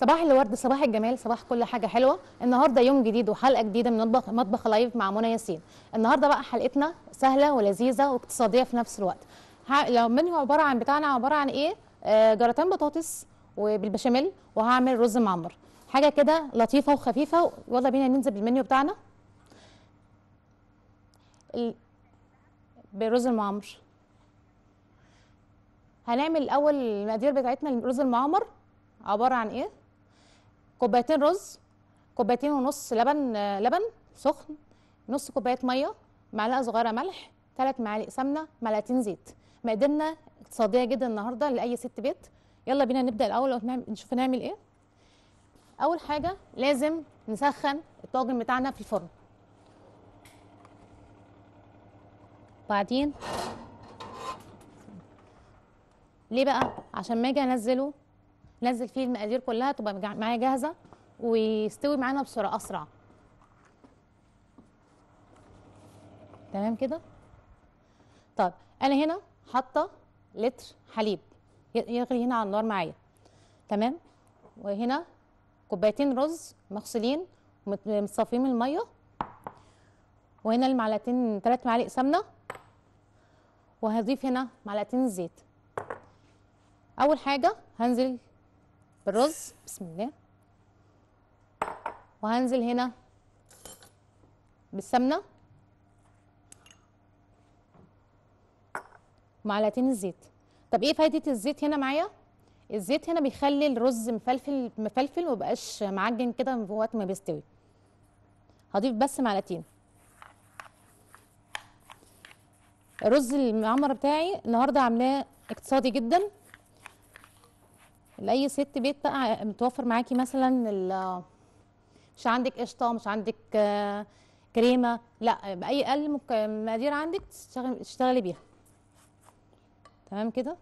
صباح الورد صباح الجمال صباح كل حاجه حلوه النهارده يوم جديد وحلقه جديده من مطبخ مطبخ لايف مع منى ياسين النهارده بقى حلقتنا سهله ولذيذه واقتصاديه في نفس الوقت ه- لو المنيو عباره عن بتاعنا عباره عن ايه آه جراتان بطاطس وبالبشاميل وهعمل رز معمر حاجه كده لطيفه وخفيفه يلا بينا ننزل بالمنيو بتاعنا ال... بالرز المعمر هنعمل الاول المقادير بتاعتنا للرز المعمر عباره عن ايه كوبايتين رز كوبايتين ونص لبن آه، لبن سخن نص كوبايه ميه معلقه صغيره ملح ثلاث معالق سمنه معلقتين زيت مقاديرنا اقتصاديه جدا النهارده لاي ست بيت يلا بينا نبدا الاول ونعمل- نشوف نعمل ايه اول حاجه لازم نسخن الطاجن بتاعنا في الفرن بعدين ليه بقى عشان ما اجي انزله نزل فيه المقادير كلها تبقى مجا- معايا جاهزه ويستوي معانا بسرعه اسرع تمام كده طيب انا هنا حاطه لتر حليب ي- يغلي هنا على النار معايا تمام وهنا كوبايتين رز مغسولين ومت- متصفين من الميه وهنا المعلقتين ثلاث معالق سمنه وهضيف هنا معلقتين زيت اول حاجه هنزل بالرز بسم الله وهنزل هنا بالسمنه معلقتين الزيت طب ايه فايده الزيت هنا معايا الزيت هنا بيخلي الرز مفلفل مفلفل ومبقاش معجن كده في وقت ما بيستوي هضيف بس معلقتين الرز المعمر بتاعي النهارده عاملاه اقتصادي جدا لاي ست بيت بقى متوفر معاكي مثلا ال- مش عندك قشطه مش عندك آه، كريمه لا باي اقل مك- مقادير عندك تشتغلي تشتغلي بيها تمام كده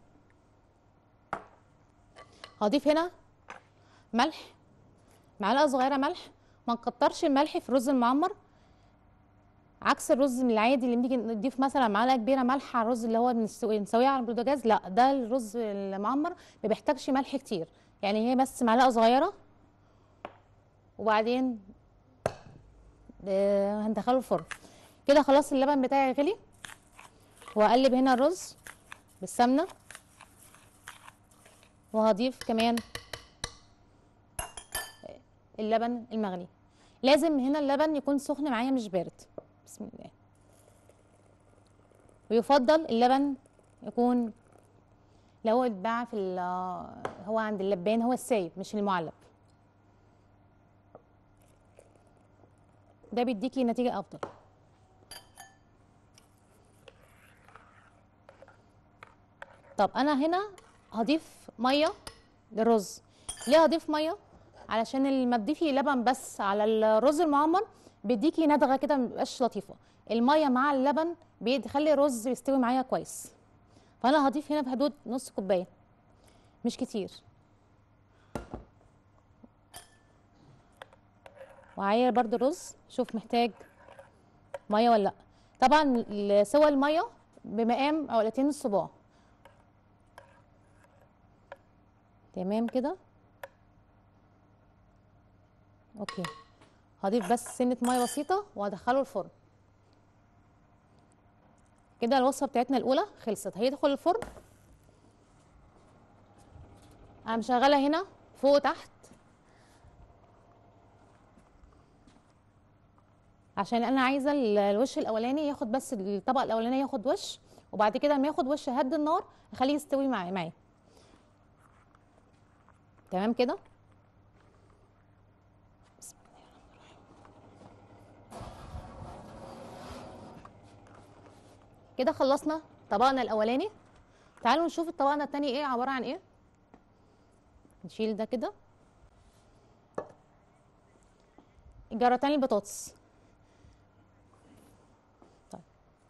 هضيف هنا ملح معلقه صغيره ملح ما نكترش الملح في الرز المعمر عكس الرز من العادي اللي بنيجي نضيف مثلا معلقه كبيره ملح على الرز اللي هو بنسوي- بنسويه على البوتاجاز لا ده الرز المعمر ما بيحتاجش ملح كتير يعني هي بس معلقه صغيره وبعدين آه، هندخله الفرن كده خلاص اللبن بتاعي غلي وهقلب هنا الرز بالسمنه وهضيف كمان اللبن المغلي لازم هنا اللبن يكون سخن معايا مش بارد بسم الله ويفضل اللبن يكون لو هو اتباع في ال- هو عند اللبان هو السايب مش المعلب ده بيديكي نتيجة أفضل طب أنا هنا هضيف مية للرز ليه هضيف مية علشان لما تضيفي لبن بس على الرز المعمر بيديكي ندغه كده مبقاش لطيفه الميه مع اللبن بيخلي الرز يستوي معايا كويس فانا هضيف هنا في حدود نص كوبايه مش كتير وعاير برضو الرز شوف محتاج ميه ولا لا طبعا ال- سوى الميه بمقام عقلتين الصباع تمام كده اوكي هضيف بس سنه ميه بسيطه وهدخله الفرن كده الوصفه بتاعتنا الاولى خلصت هيدخل الفرن انا مشغله هنا فوق وتحت عشان انا عايزه ال- الوش الاولاني ياخد بس الطبقه الاولانيه ياخد وش وبعد كده لما ياخد وش هدي النار اخليه يستوي معايا معايا تمام كده بسم الله الرحمن الرحيم. كده خلصنا طبقنا الاولاني تعالوا نشوف الطبقنا التاني ايه عباره عن ايه نشيل ده كده جراتان البطاطس طيب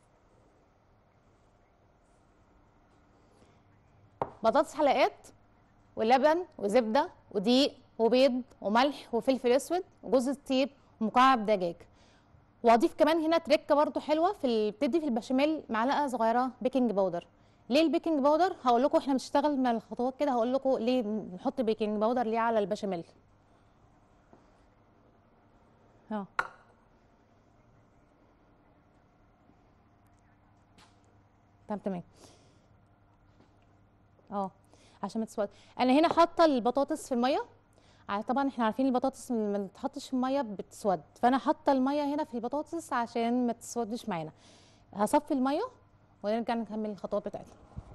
بطاطس حلقات ولبن وزبده ودقيق وبيض وملح وفلفل اسود وجوز الطيب ومكعب دجاج واضيف كمان هنا تركه برضو حلوه في ال- بتدي في البشاميل معلقه صغيره بيكنج باودر ليه البيكنج باودر هقول لكم احنا بنشتغل من الخطوات كده هقول لكم ليه نحط بيكنج باودر ليه على البشاميل اه طب تمام اه عشان ما تسود انا هنا حاطه البطاطس في الميه ع- طبعا احنا عارفين البطاطس لما ما تتحطش في الميه بتسود فانا حاطه الميه هنا في البطاطس عشان ما تسودش معانا هصفي الميه ونرجع نكمل الخطوات بتاعتنا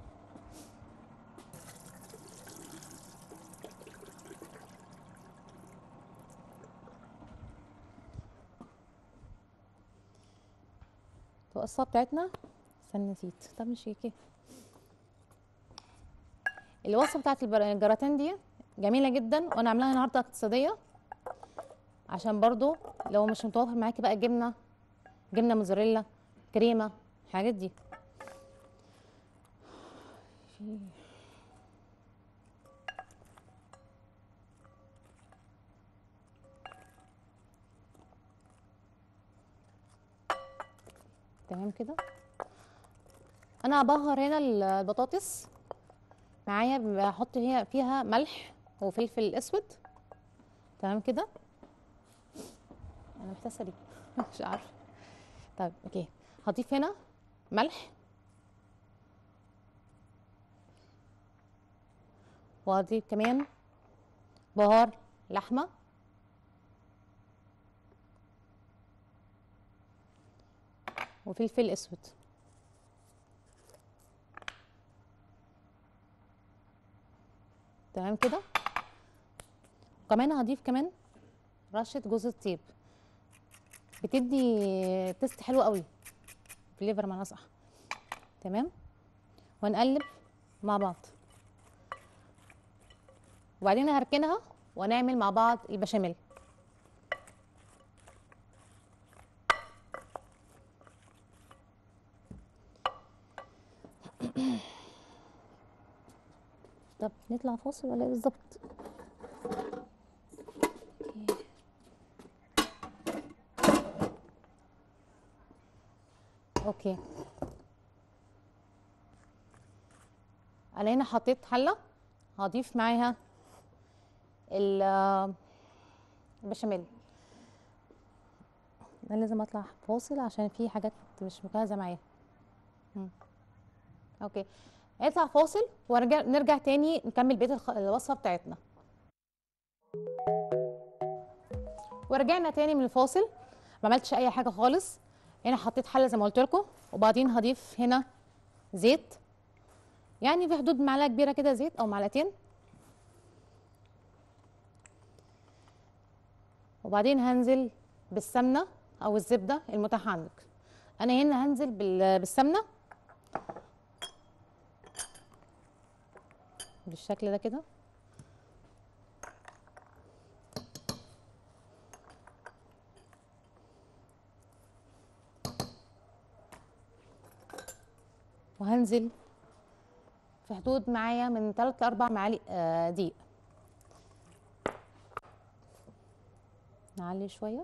القصه بتاعتنا استنى نسيت طب مش هيك الوصفه بتاعت البر- الجراتان دي جميله جدا وانا عاملاها النهارده اقتصاديه عشان برضو لو مش متوفر معاكي بقى جبنه جبنه موزاريلا كريمه الحاجات دي في- تمام كده انا هبهر هنا ال- البطاطس معايا بحط هي فيها ملح وفلفل اسود تمام كده انا محتاسه ليه مش عارفه طيب اوكي هضيف هنا ملح وهضيف كمان بهار لحمه وفلفل اسود تمام كده وكمان هضيف كمان رشه جوز الطيب بتدي تيست حلو قوي فليفر معناها صح تمام ونقلب مع بعض وبعدين هركنها ونعمل مع بعض البشاميل طب نطلع فاصل ولا ايه بالظبط أوكي. اوكي انا هنا حطيت حله هضيف معاها ال- البشاميل انا لازم اطلع فاصل عشان في حاجات مش مجهزه معايا مم. اوكي اطلع فاصل ونرجع نرجع تاني نكمل بقيه الخ- الوصفه بتاعتنا ورجعنا تاني من الفاصل ما عملتش اي حاجه خالص هنا حطيت حله زي ما قلت لكم وبعدين هضيف هنا زيت يعني في حدود معلقه كبيره كده زيت او معلقتين وبعدين هنزل بالسمنه او الزبده المتاحه عندك انا هنا هنزل بال- بالسمنه بالشكل ده كده وهنزل في حدود معايا من 3 ل 4 معالق آه، دقيق نعلي شويه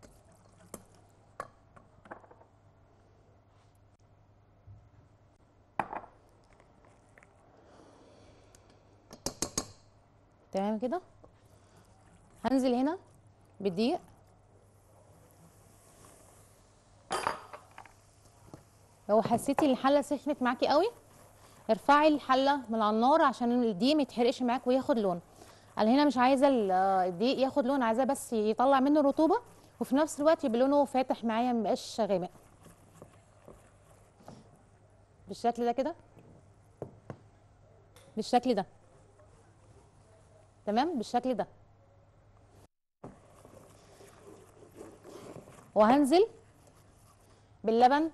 تمام كده هنزل هنا بالدقيق لو حسيتي ان الحله سخنت معاكي قوي ارفعي الحله من على النار عشان الدقيق ما يتحرقش معاك وياخد لون انا هنا مش عايزه ال- الدقيق ياخد لون عايزاه بس يطلع منه الرطوبه وفي نفس الوقت يبقى لونه فاتح معايا ما يبقاش غامق بالشكل ده كده بالشكل ده تمام بالشكل ده وهنزل باللبن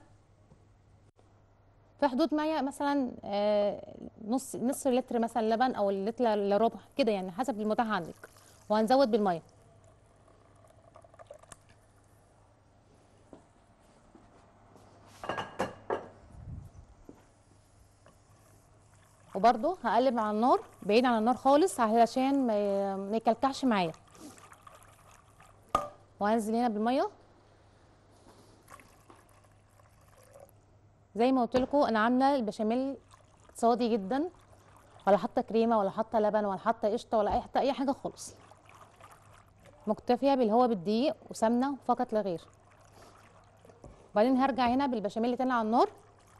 في حدود معايا مثلا آه، نص نص لتر مثلا لبن او اللتر الا ربع كده يعني حسب المتاح عندك وهنزود بالميه وبرده هقلب على النار بعيد عن النار خالص علشان ما ي- ما يكلكعش معايا وهنزل هنا بالميه زي ما قلت لكم انا عامله البشاميل اقتصادي جدا ولا حاطه كريمه ولا حاطه لبن ولا حاطه قشطه ولا اي حتى اي حاجه خالص مكتفيه باللي هو بالدقيق وسمنه فقط لا غير وبعدين هرجع هنا بالبشاميل تاني على النار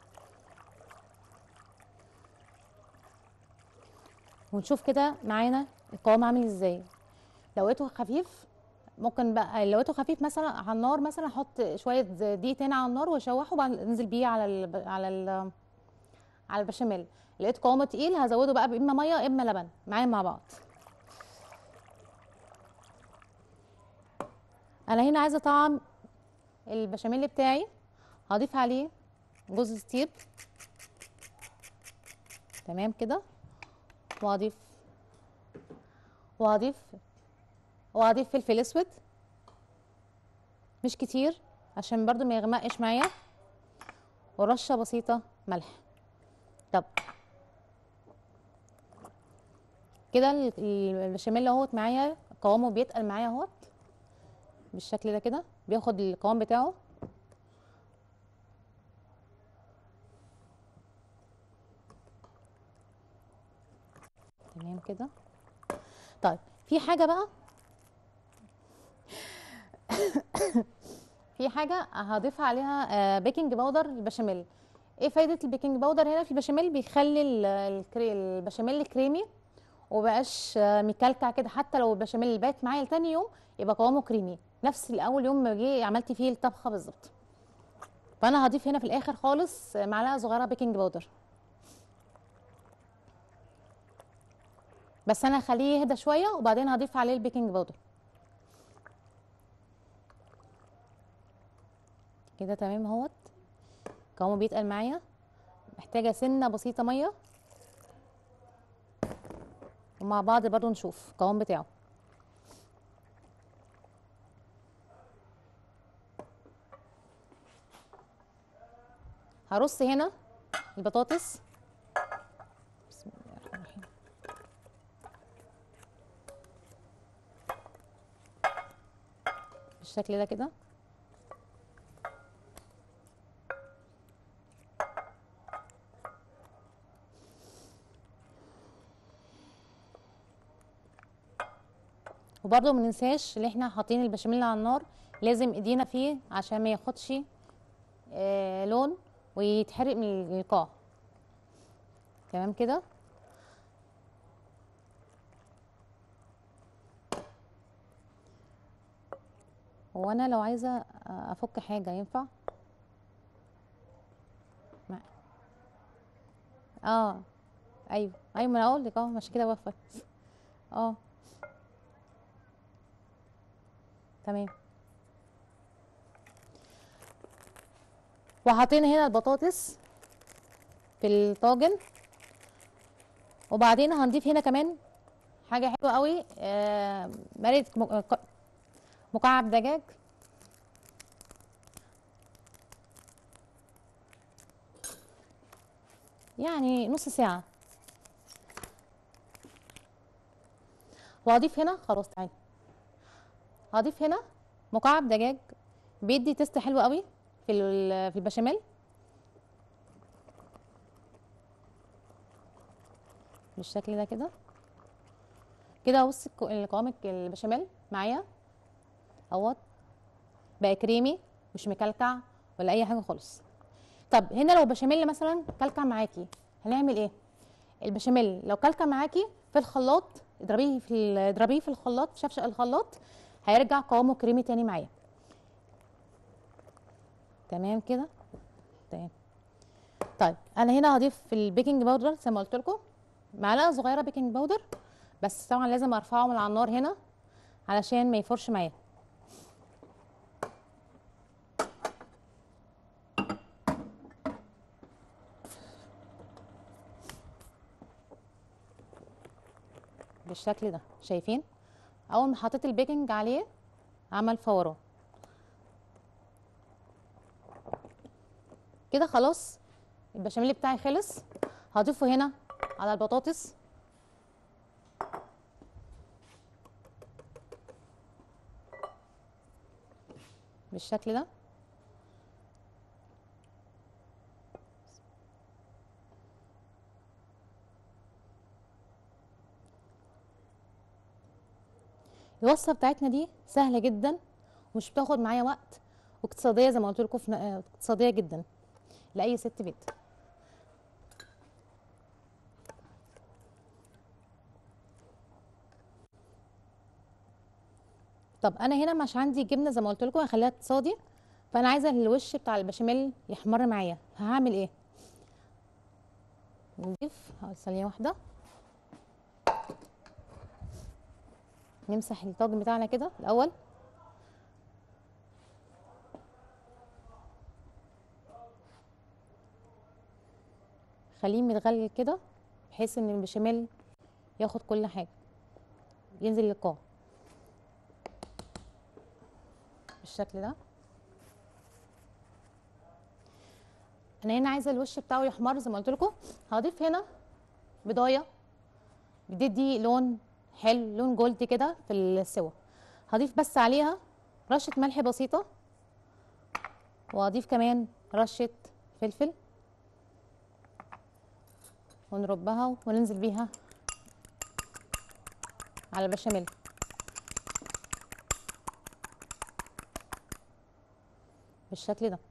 ونشوف كده معانا القوام عامل ازاي لو لقيته خفيف ممكن بقى لو لقيته خفيف مثلا على النار مثلا احط شويه دقيق تاني على النار واشوحه وبعدين انزل بيه على ال على ال على البشاميل لقيت قوامه تقيل هزوده بقى اما ميه اما لبن معايا مع بعض انا هنا عايزه اطعم البشاميل بتاعي هضيف عليه جوز ستيب تمام كده وهضيف وهضيف وهضيف فلفل اسود مش كتير عشان برضو ما يغمقش معايا ورشه بسيطه ملح طب كده ال- البشاميل اهوت معايا قوامه بيتقل معايا اهوت بالشكل ده كده بياخد القوام بتاعه تمام كده طيب في حاجه بقى في حاجه هضيف عليها آه، بيكنج باودر البشاميل ايه فايده البيكنج باودر هنا في البشاميل بيخلي ال- الكري- البشاميل كريمي ومبقاش آه، مكلكع كده حتى لو البشاميل اللي بات معايا لتاني يوم يبقى قوامه كريمي نفس الاول يوم ما جه عملت فيه الطبخه بالظبط فانا هضيف هنا في الاخر خالص معلقه صغيره بيكنج باودر بس انا هخليه يهدى شويه وبعدين هضيف عليه البيكنج باودر كده تمام اهوت قوامه بيتقل معايا محتاجه سنه بسيطه ميه ومع بعض برضو نشوف القوام بتاعه هرص هنا البطاطس بسم الله الرحمن الرحيم بالشكل ده كده وبرضه ما ننساش ان احنا حاطين البشاميل على النار لازم ايدينا فيه عشان ما ياخدش آه لون ويتحرق من القاع تمام كده هو انا لو عايزه افك حاجه ينفع ما. اه ايوه ايوه ما انا اقول لك اه مش كده وفت اه تمام وحاطين هنا البطاطس في الطاجن وبعدين هنضيف هنا كمان حاجه حلوه قوي آه مرقه م- ك- مكعب دجاج يعني نص ساعه وهضيف هنا خلاص تعالي هضيف هنا مكعب دجاج بيدي تيست حلو قوي في ال- في البشاميل بالشكل ده كده كده بص الك- القوام البشاميل معايا اهوت بقى كريمي مش مكلكع ولا اي حاجه خالص طب هنا لو بشاميل مثلا كلكع معاكي هنعمل ايه البشاميل لو كلكع معاكي في الخلاط اضربيه في ال- اضربيه في الخلاط في شفشق الخلاط هيرجع قوامه كريمي تاني معايا تمام كده تمام طيب انا هنا هضيف البيكنج باودر زي ما قلت لكم معلقه صغيره بيكنج باودر بس طبعا لازم ارفعه من على النار هنا علشان ما يفرش معايا بالشكل ده شايفين اول ما حطيت البيكنج عليه عمل فوران كده خلاص البشاميل بتاعي خلص هضيفه هنا على البطاطس بالشكل ده الوصفه بتاعتنا دي سهله جدا ومش بتاخد معايا وقت واقتصاديه زي ما قلت لكم في ن- آه، اقتصاديه جدا لاي ست بيت طب انا هنا مش عندي جبنه زي ما قلت لكم هخليها اقتصادي فانا عايزه الوش بتاع البشاميل يحمر معايا هعمل ايه نضيف هقول ثانيه واحده نمسح الطاجن بتاعنا كده الاول خليه متغلي كده بحيث ان البشاميل ياخد كل حاجه ينزل للقاع بالشكل ده انا هنا عايزه الوش بتاعه يحمر زي ما قلت لكم هضيف هنا بضايه بتدي لون حلو لون جولد كده في السوا هضيف بس عليها رشه ملح بسيطه وهضيف كمان رشه فلفل ونربها وننزل بيها على البشاميل بالشكل ده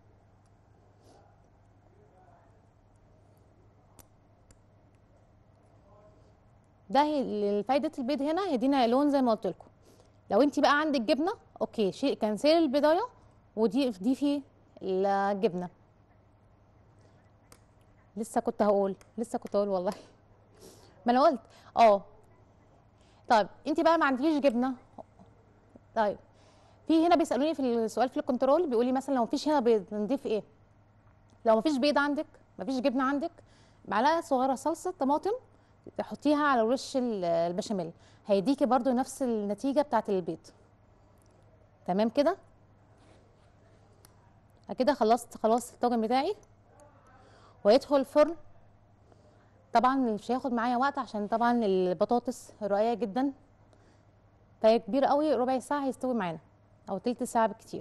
ده هي- فايده البيض هنا هيدينا لون زي ما قلت لكم لو انت بقى عندك جبنه اوكي شيء كنسلي البضايه ودي ضيفي الجبنه لسه كنت هقول لسه كنت هقول والله ما انا قلت اه طيب انت بقى ما عندكيش جبنه طيب في هنا بيسالوني في السؤال في الكنترول بيقول لي مثلا لو مفيش هنا بيض نضيف ايه لو مفيش بيض عندك مفيش جبنه عندك معلقه صغيره صلصه طماطم تحطيها على وش ال- البشاميل هيديكي برضو نفس النتيجه بتاعت البيض تمام كده كده خلصت خلاص الطاجن بتاعي ويدخل الفرن طبعا مش هياخد معايا وقت عشان طبعا البطاطس رقيقه جدا فهي كبيره قوي ربع ساعه هيستوي معانا او تلت ساعه بالكتير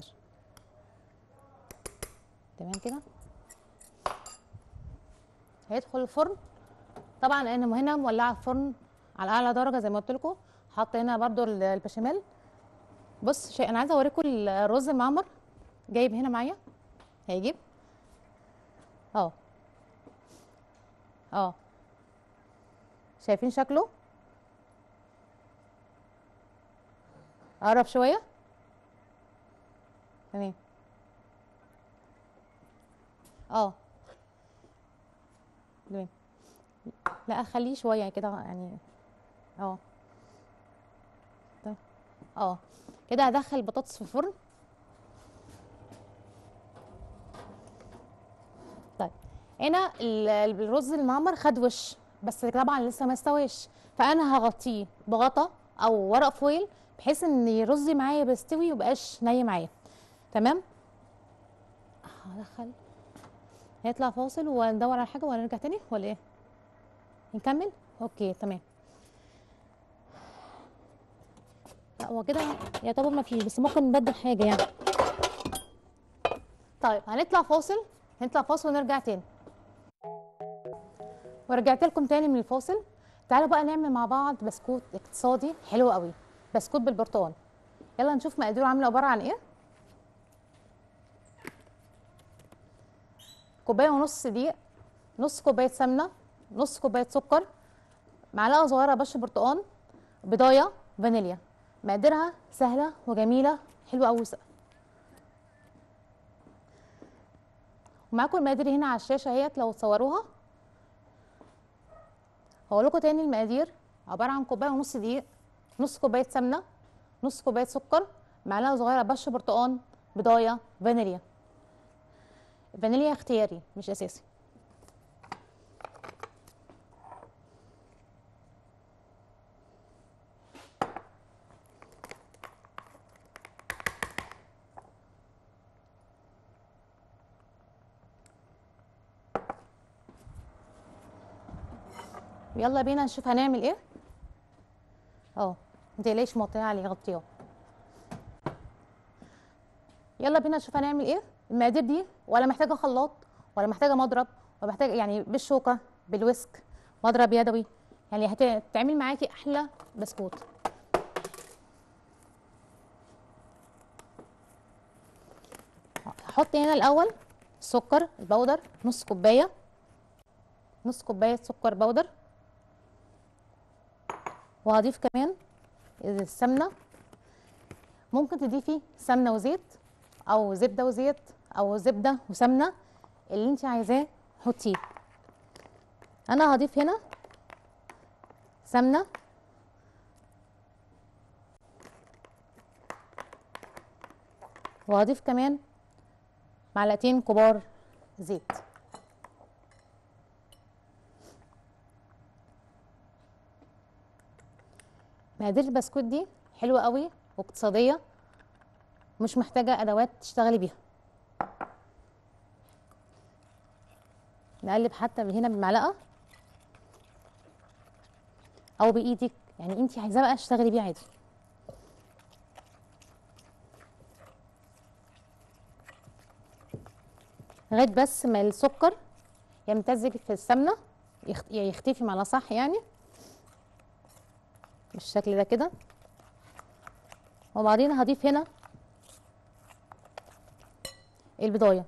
تمام كده هيدخل الفرن طبعا انا هنا مولعه الفرن على اعلى درجه زي ما قلت لكم حاطه هنا برضو ال- البشاميل بص شيء انا عايزه اوريكم الرز المعمر جايب هنا معايا هيجيب اه اه شايفين شكله اقرب شويه تمام اه تمام لا خليه شويه كده يعني اه طيب. اه كده هدخل البطاطس في الفرن طيب هنا ال- الرز المعمر خد وش بس طبعا لسه ما استويش فانا هغطيه بغطا او ورق فويل بحيث ان رزي معايا بيستوي ويبقاش ني معايا تمام هدخل هيطلع فاصل وندور على حاجه ونرجع تاني ولا ايه نكمل اوكي تمام لا هو كده يعتبر ما فيش بس ممكن نبدل حاجه يعني طيب هنطلع فاصل هنطلع فاصل ونرجع تاني ورجعت لكم تاني من الفاصل تعالوا بقى نعمل مع بعض بسكوت اقتصادي حلو قوي بسكوت بالبرتقال يلا نشوف مقاديره عامله عباره عن ايه كوبايه ونص دقيق نص كوبايه سمنه نص كوبايه سكر معلقه صغيره بش برتقال بضايه فانيليا مقاديرها سهله وجميله حلوه قوي ومعاكم المقادير هنا على الشاشه اهيت لو تصوروها هقول لكم تاني المقادير عباره عن كوبايه ونص دقيق نص كوبايه سمنه نص كوبايه سكر معلقه صغيره بش برتقال بضايه فانيليا فانيليا اختياري مش اساسي يلا بينا نشوف هنعمل ايه اه متقلقيش مقطعه عليه غطيها يلا بينا نشوف هنعمل ايه المقادير دي ولا محتاجه خلاط ولا محتاجه مضرب ولا محتاجه يعني بالشوكه بالويسك مضرب يدوي يعني هتعمل معاكي احلى بسكوت هحط هنا الاول سكر البودر نص كوبايه نص كوبايه سكر بودر وهضيف كمان السمنه ممكن تضيفي سمنه وزيت او زبده وزيت او زبده وسمنه اللي انت عايزاه حطيه انا هضيف هنا سمنه وهضيف كمان معلقتين كبار زيت مقادير البسكوت دي حلوه قوي واقتصاديه مش محتاجه ادوات تشتغلي بيها نقلب حتى هنا بالمعلقه او بايدك يعني انت عايزاه بقى تشتغلي بيه عادي لغايه بس ما السكر يمتزج في السمنه يخ- يختفي معنى صح يعني بالشكل ده كده وبعدين هضيف هنا البضايه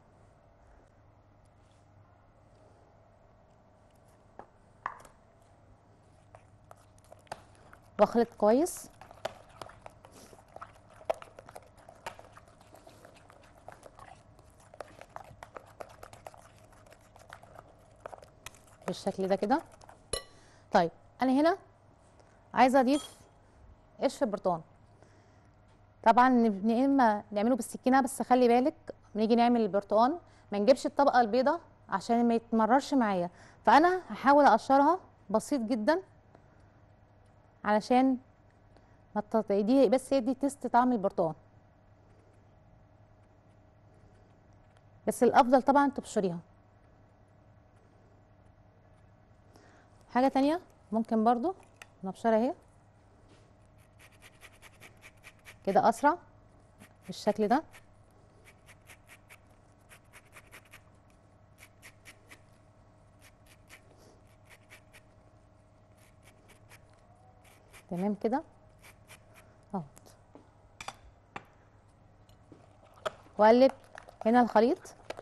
واخلط كويس بالشكل ده كده طيب انا هنا عايزه اضيف قشر برتقان طبعا نب- يا اما نعمله بالسكينه بس خلي بالك نيجي نعمل البرتقان ما نجيبش الطبقه البيضاء عشان ما يتمررش معايا فانا هحاول اقشرها بسيط جدا علشان ما تط- دي بس يدي تيست طعم البرتقان بس الافضل طبعا تبشريها حاجه تانية ممكن برضو نبشرها اهي كده اسرع بالشكل ده تمام كده اهو واقلب هنا الخليط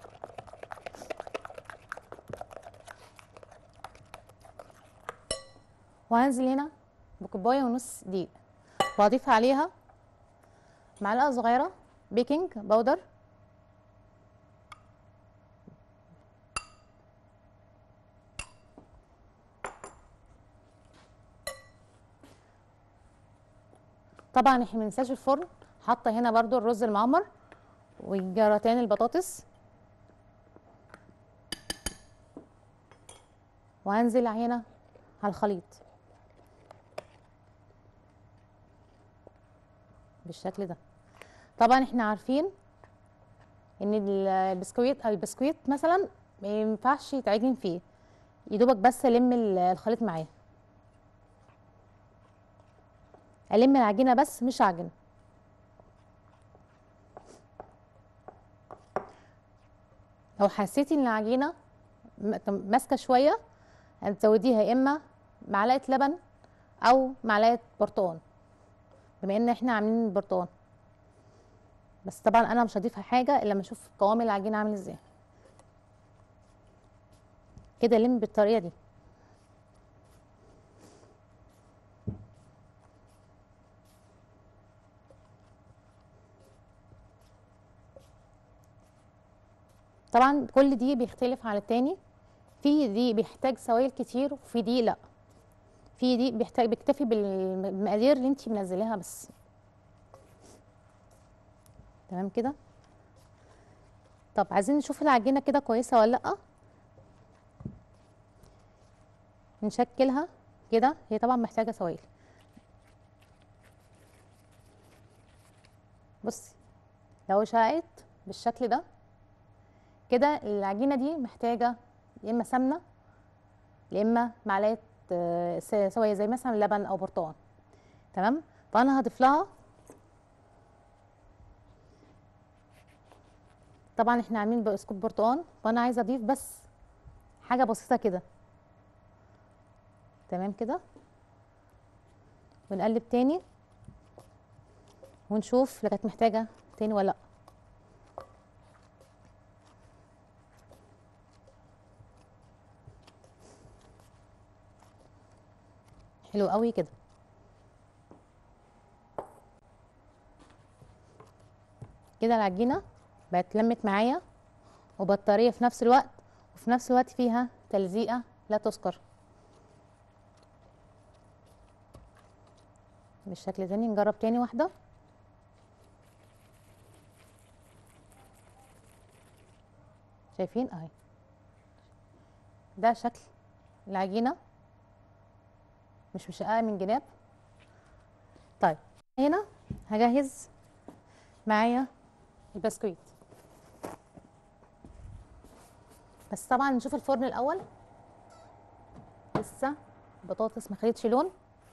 وهنزل هنا بكوبايه ونص دقيق واضيف عليها معلقه صغيره بيكنج باودر طبعا احنا مننساش الفرن حاطه هنا برضو الرز المعمر وجراتين البطاطس وهنزل هنا على الخليط بالشكل ده طبعا احنا عارفين ان ال- البسكويت او البسكويت مثلا ما ينفعش يتعجن فيه يدوبك بس الم ال- الخليط معاه الم العجينه بس مش عجن لو حسيتي ان العجينه م- ماسكه شويه هتزوديها يا اما معلقه لبن او معلقه برتقان بما ان احنا عاملين البرتقان بس طبعا انا مش هضيف حاجه الا لما اشوف قوام العجينه عامل ازاي كده لم بالطريقه دي طبعا كل دي بيختلف عن التاني في دي بيحتاج سوائل كتير وفي دي لا في دي بيحتاج بيكتفي بالمقادير اللي انت منزلاها بس تمام كده طب عايزين نشوف العجينه كده كويسه ولا لا نشكلها كده هي طبعا محتاجه سوائل بصي لو شقت بالشكل ده كده العجينه دي محتاجه يا اما سمنه يا اما معلقه آه، س- سوائل زي مثلا لبن او برتقال تمام فانا هضيف لها طبعا احنا عاملين بسكوت برتقال فانا عايزه اضيف بس حاجه بسيطه كده تمام كده ونقلب تاني ونشوف لو كانت محتاجه تاني ولا لا حلو قوي كده كده العجينه بقت لمت معايا وبطاريه في نفس الوقت وفي نفس الوقت فيها تلزيقه لا تذكر بالشكل تاني نجرب تاني واحده شايفين اهي ده شكل العجينه مش مشققه من جناب طيب هنا هجهز معايا البسكويت بس طبعا نشوف الفرن الاول لسه بطاطس ما خدتش لون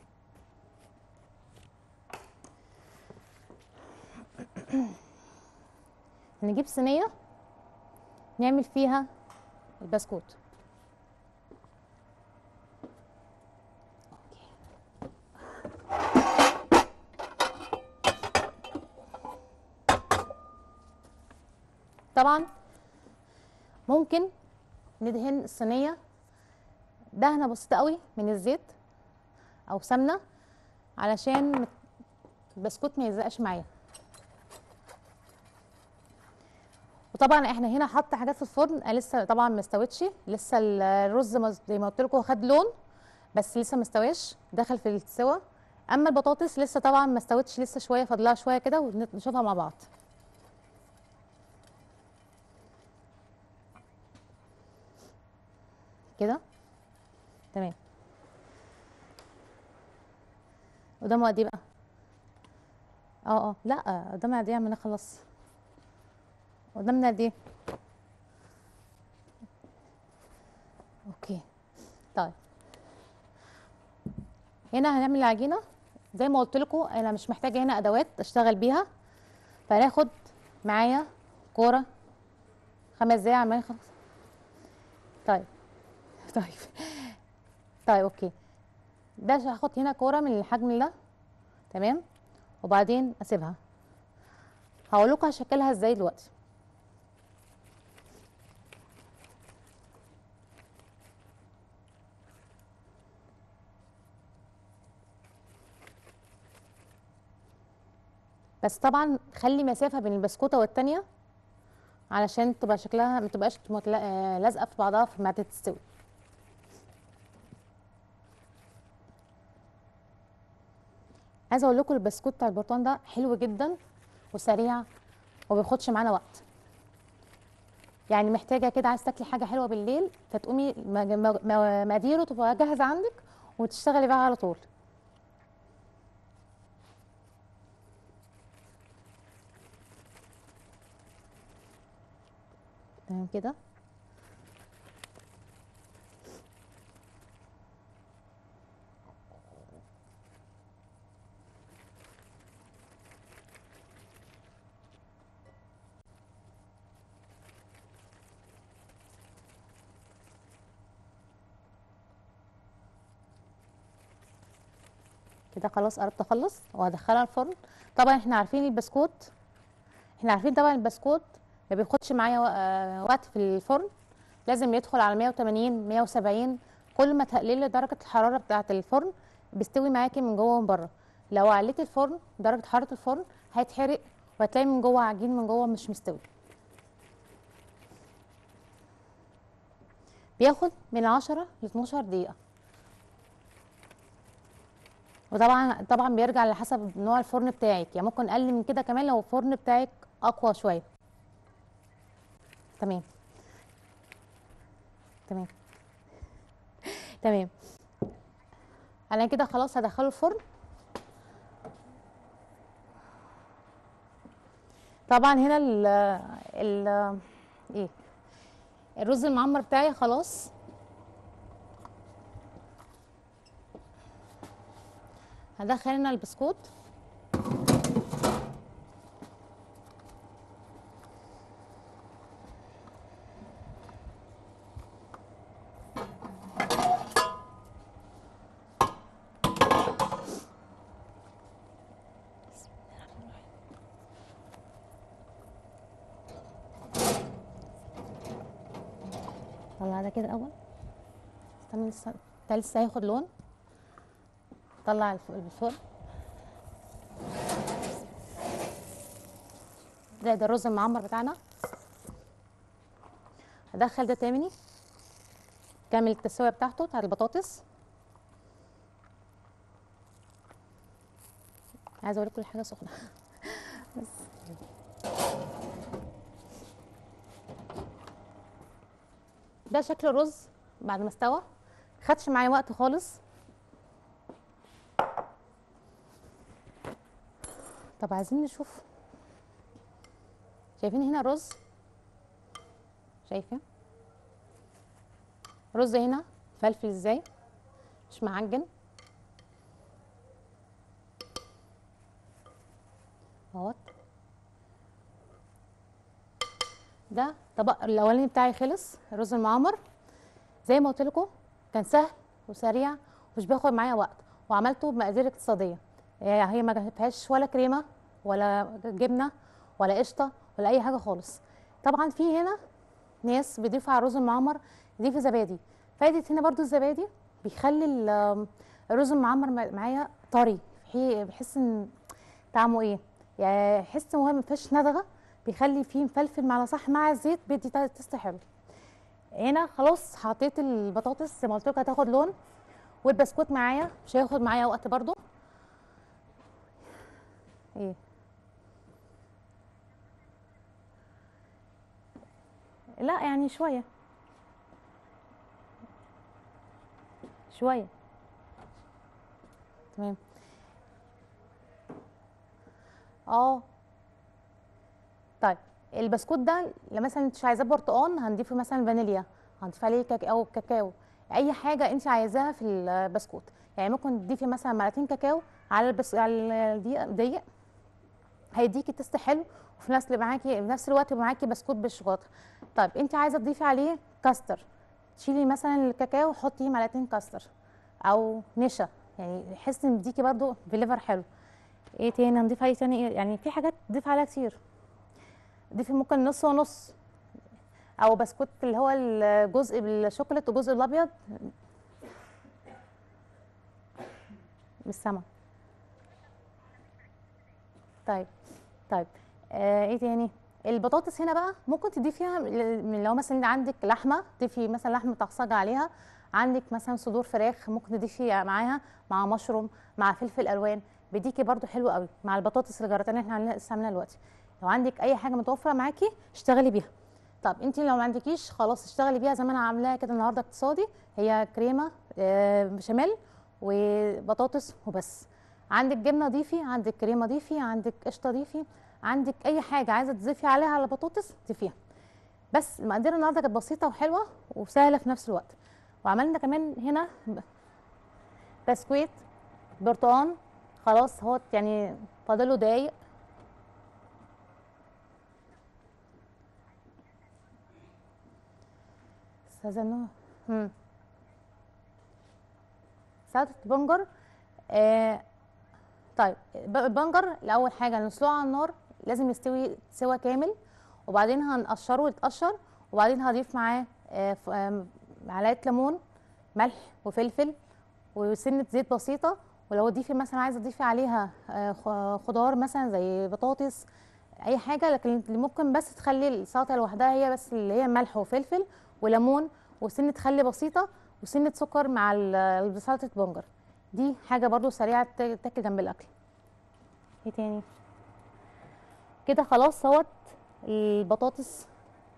نجيب صينيه نعمل فيها البسكوت طبعا ممكن ندهن الصينيه دهنه بسيطه قوي من الزيت او سمنه علشان البسكوت ما يلزقش معايا وطبعا احنا هنا حاطه حاجات في الفرن آه لسه طبعا ما استوتش لسه الرز مز- زي ما قلت لكم خد لون بس لسه ما استواش دخل في السوا اما البطاطس لسه طبعا ما استوتش لسه شويه فاضلها شويه كده ونشوفها مع بعض كده تمام قدامه قد ايه بقى اه اه لا قدامنا قد ايه عم نخلص قدامنا قد ايه اوكي طيب هنا هنعمل العجينه زي ما قلت لكم انا مش محتاجه هنا ادوات اشتغل بيها فهناخد معايا كوره خمس دقايق عمال خلاص طيب طيب طيب اوكي ده هاخد هنا كوره من الحجم ده تمام وبعدين اسيبها هقول لكم هشكلها ازاي دلوقتي بس طبعا خلي مسافه بين البسكوته والتانيه علشان تبقى شكلها ما تبقاش متلا- آه، لازقه في بعضها في ما تستوي عايزه اقول لكم البسكوت بتاع البرتقال ده حلو جدا وسريع وما بياخدش معانا وقت يعني محتاجه كده عايز تاكلي حاجه حلوه بالليل فتقومي مج- مج- م- مقاديره تبقى جاهزه عندك وتشتغلي بقى على طول تمام كده كده خلاص قربت اخلص وهدخلها الفرن طبعا احنا عارفين البسكوت احنا عارفين طبعا البسكوت ما بياخدش معايا و- آه، وقت في الفرن لازم يدخل على 180 170 كل ما تقللي درجه الحراره بتاعه الفرن بيستوي معاكي من جوه ومن بره لو عليتي الفرن درجه حراره الفرن هيتحرق وهتلاقي من جوه عجين من جوه مش مستوي بياخد من 10 ل 12 دقيقه وطبعا طبعا بيرجع على حسب نوع الفرن بتاعك يعني ممكن اقل من كده كمان لو الفرن بتاعك اقوى شويه تمام تمام تمام انا كده خلاص هدخله الفرن طبعا هنا ال ال ايه الرز المعمر بتاعي خلاص هدخل هنا البسكوت طلع ده كده الاول استنى لسه ده لسه هياخد لون طلع الف- الفرن ده ده الرز المعمر بتاعنا هدخل ده تاني كامل التسويه بتاعته بتاعت البطاطس عايزه اوريكم الحاجه سخنه بس ده شكل الرز بعد ما استوى خدش معايا وقت خالص طب عايزين نشوف شايفين هنا الرز شايفه رز هنا فلفل ازاي مش معجن اهوت ده طبق الاولاني بتاعي خلص الرز المعمر زي ما قلت لكم كان سهل وسريع ومش بياخد معايا وقت وعملته بمقادير اقتصاديه يعني هي ما فيهاش ولا كريمه ولا جبنه ولا قشطه ولا اي حاجه خالص طبعا في هنا ناس بيضيفوا على الرز المعمر يضيفوا زبادي فايده هنا برضو الزبادي بيخلي ال- الرز المعمر مع- معايا طري بحي- بحس ان طعمه ايه يعني حس ان هو ما فيهاش ندغه بيخلي فيه مفلفل مع صح مع الزيت بيدي تيست حلو هنا خلاص حطيت البطاطس زي ما قلت لكم هتاخد لون والبسكوت معايا مش هياخد معايا وقت برضو ايه لا يعني شويه شويه تمام اه طيب البسكوت ده لو مثلا انت مش عايزاه برتقان هنضيفه مثلا فانيليا هنضيف عليه كاكاو كاكاو اي حاجه انت عايزاها في البسكوت يعني ممكن تضيفي مثلا معلقتين كاكاو على البس على الدقيق دقيق هيديكي تيست حلو وفي نفس اللي معاكي في نفس الوقت يبقى معاكي بسكوت بالشوكولاته طيب انت عايزه تضيفي عليه كاستر تشيلي مثلا الكاكاو حطي معلقتين كاستر او نشا يعني يحس ان بيديكي برضو فليفر حلو ايه تاني هنضيف عليه تاني ايه يعني في حاجات تضيف عليها كتير ضيفي ممكن نص ونص او بسكوت اللي هو الجزء بالشوكولاته والجزء الابيض بالسما طيب طيب آه ايه تاني البطاطس هنا بقى ممكن تضيفيها من لو مثلا عندك لحمه تضيفي مثلا لحمه تعصجي عليها عندك مثلا صدور فراخ ممكن تضيفي معاها مع مشروم مع فلفل الوان بيديكي برضو حلو قوي مع البطاطس الجراتان اللي احنا لسه عاملينها دلوقتي لو عندك اي حاجه متوفره معاكي اشتغلي بيها طب انت لو ما عندكيش خلاص اشتغلي بيها زي ما انا عاملاها كده النهارده اقتصادي هي كريمه آه، بشاميل وبطاطس وبس عندك جبنه ضيفي عندك كريمه ضيفي عندك قشطه ضيفي عندك اي حاجه عايزه تضيفي عليها على البطاطس ضيفيها بس المقادير النهارده كانت بسيطه وحلوه وسهله في نفس الوقت وعملنا كمان هنا ب- بسكويت برتقان خلاص هو يعني فاضله دقايق استاذه نور مم. سلطه بنجر آه طيب ب- البنجر الاول حاجه نسلقه على النار لازم يستوي سوا كامل وبعدين هنقشره يتقشر وبعدين هضيف معاه آه، ف- آم، معلقه ليمون ملح وفلفل وسنه زيت بسيطه ولو تضيفي مثلا عايزه تضيفي عليها آه، خ- خضار مثلا زي بطاطس اي حاجه لكن اللي ممكن بس تخلي السلطه لوحدها هي بس اللي هي ملح وفلفل وليمون وسنه خل بسيطه وسنه سكر مع ال- سلطه بنجر دي حاجه برضو سريعه ت- تاكل جنب الاكل ايه تاني كده خلاص اهوت البطاطس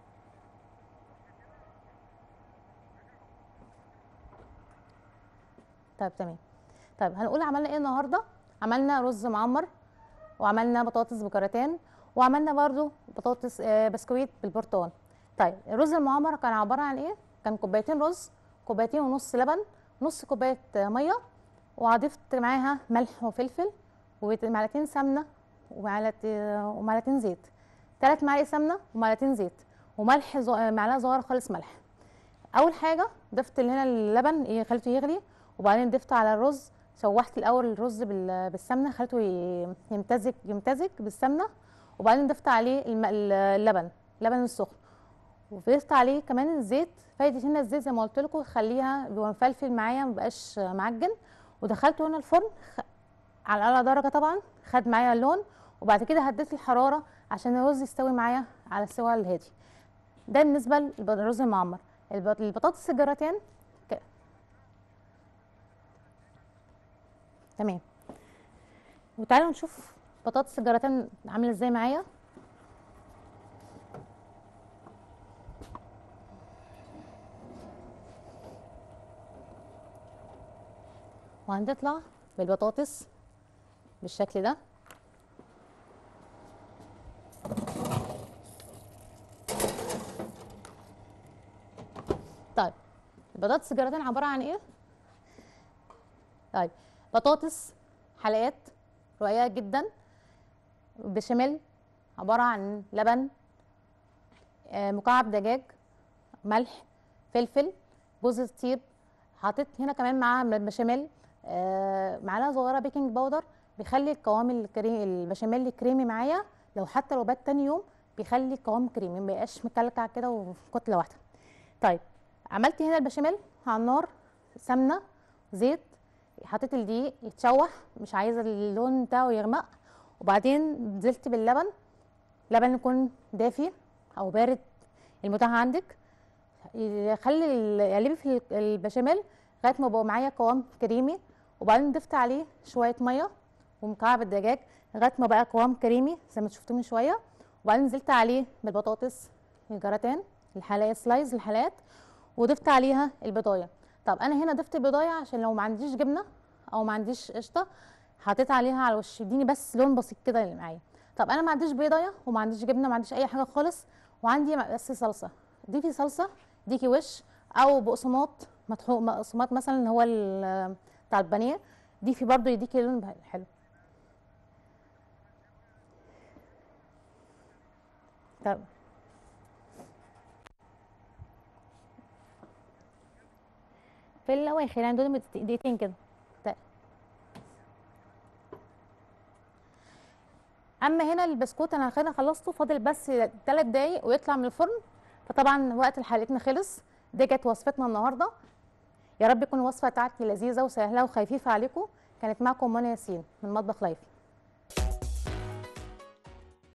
طيب تمام طيب هنقول عملنا ايه النهارده عملنا رز معمر وعملنا بطاطس بكراتان وعملنا برضو بطاطس آه، بسكويت بالبرتقال طيب الرز المعمر كان عباره عن ايه كان كوبايتين رز كوبايتين ونص لبن نص كوبايه آه، ميه وضفت معاها ملح وفلفل ومعلقتين سمنه ومعلقتين ومعلقتين زيت ثلاث معالق سمنه ومعلقتين زيت وملح ز- آه، معلقه صغيره خالص ملح اول حاجه ضفت اللي هنا اللبن إيه، خليته يغلي وبعدين ضفت على الرز شوحت الاول الرز بال- بالسمنه خليته ي- يمتزج يمتزج بالسمنه وبعدين ضفت عليه الم- اللبن اللبن السخن وضفت عليه كمان الزيت فايده هنا الزيت زي ما قلت لكم خليها بيبقى مفلفل معايا مبقاش معجن ودخلته هنا الفرن خ... على اعلى درجه طبعا خد معايا اللون وبعد كده هديت الحراره عشان الرز يستوي معايا على السوا الهادي ده بالنسبه للرز المعمر الب- البطاطس الجراتان ك... تمام وتعالوا نشوف بطاطس الجراتان عامله ازاي معايا وهنطلع بالبطاطس بالشكل ده طيب البطاطس الجراتان عباره عن ايه طيب بطاطس حلقات رقيقه جدا بشاميل عباره عن لبن آه، مكعب دجاج ملح فلفل جوز الطيب حطيت هنا كمان معاها من البشاميل آه، معلقه صغيره بيكنج باودر بيخلي القوام الكريمي البشاميل كريمي معايا لو حتى لو بات تاني يوم بيخلي القوام كريمي ما يبقاش مكلكع كده وفي كتله واحده طيب عملت هنا البشاميل على النار سمنه زيت حطيت الدقيق يتشوح مش عايزه اللون بتاعه يغمق وبعدين نزلت باللبن لبن يكون دافي او بارد المتاح عندك يخلي ال- يقلبي في ال- البشاميل لغايه ما يبقى معايا قوام كريمي وبعدين ضفت عليه شويه ميه ومكعب الدجاج لغايه ما بقى قوام كريمي زي ما شفتوا من شويه وبعدين نزلت عليه بالبطاطس الجراتان الحلقات سلايز الحلقات وضفت عليها البضايه طب انا هنا ضفت البضايه عشان لو ما عنديش جبنه او ما عنديش قشطه حطيت عليها على الوش يديني بس لون بسيط كده اللي معايا طب انا ما عنديش بيضايه وما عنديش جبنه ما عنديش اي حاجه خالص وعندي بس صلصه ضيفي صلصه ديكي وش او بقسماط مطحون بقسماط مثلا اللي هو ال- بتاع البانيه ضيفي برضو يديكي لون حلو طب في الاواخر يعني دول دقيقتين كده طيب. اما هنا البسكوت انا كده خلصته فاضل بس 3 دقايق ويطلع من الفرن فطبعا وقت حلقتنا خلص دي كانت وصفتنا النهارده يا رب تكون الوصفه بتاعتي لذيذه وسهله وخفيفه عليكم كانت معكم منى ياسين من مطبخ لايف